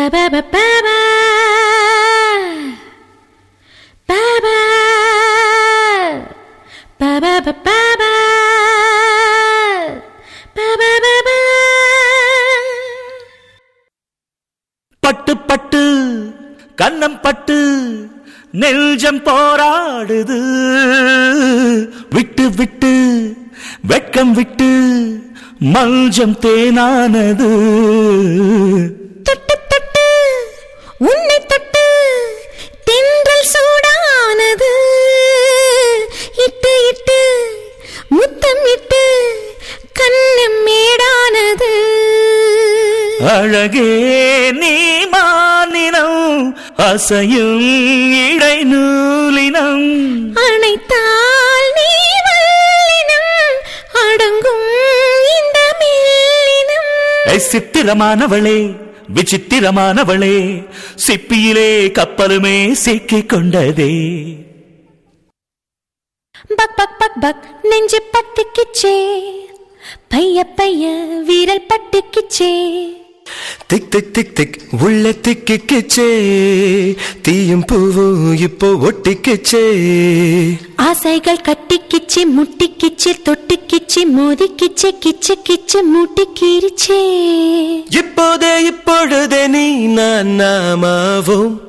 Ba-ba-ba-ba-ba. Ba-ba. Ba-ba-ba-ba-ba. Ba-ba-ba-ba. பட்டு பட்டு கன்னம் பட்டு நெஞ்சம் போராடுது விட்டு விட்டு வெட்கம் விட்டு மஞ்சம் தேனானது தொட்டு தொட்டு உன்னை தொட்டு தென்றல் சூடானது இட்டு இட்டு முத்தம் இட்டு கண்ணம் மேடானது அழகே நீ மானினம் அசையும் இடை நூலினம் அணைத்தால் நீ வல்லினம் அடங்கும் இந்த மெல்லினம் ஐ, சித்திரமானவளே விசித்திரமானவளே சிப்பியிலே கப்பலுமே சிக்கிக் கொண்டதே பக் பக் பக் பக் நெஞ்சு பத்துக்கிச்சே பைய பைய வீரல் பட்டுக்கிச்சே திக் திக் திக் திக் உள்ள திக்கிச்சே தீயும் பூவும் இப்போ ஒட்டிக்கிச்சே ஆசைகள் கட்டிக்கிச்சு முட்டிக்கிச்சு தொட்டிக்கிச்சு மோதிக்கிச்சு கிச்சு கிச்சு மூட்டிக்கிருச்சே இப்போதே இப்பொழுதே நீ நான் நாமாவோம்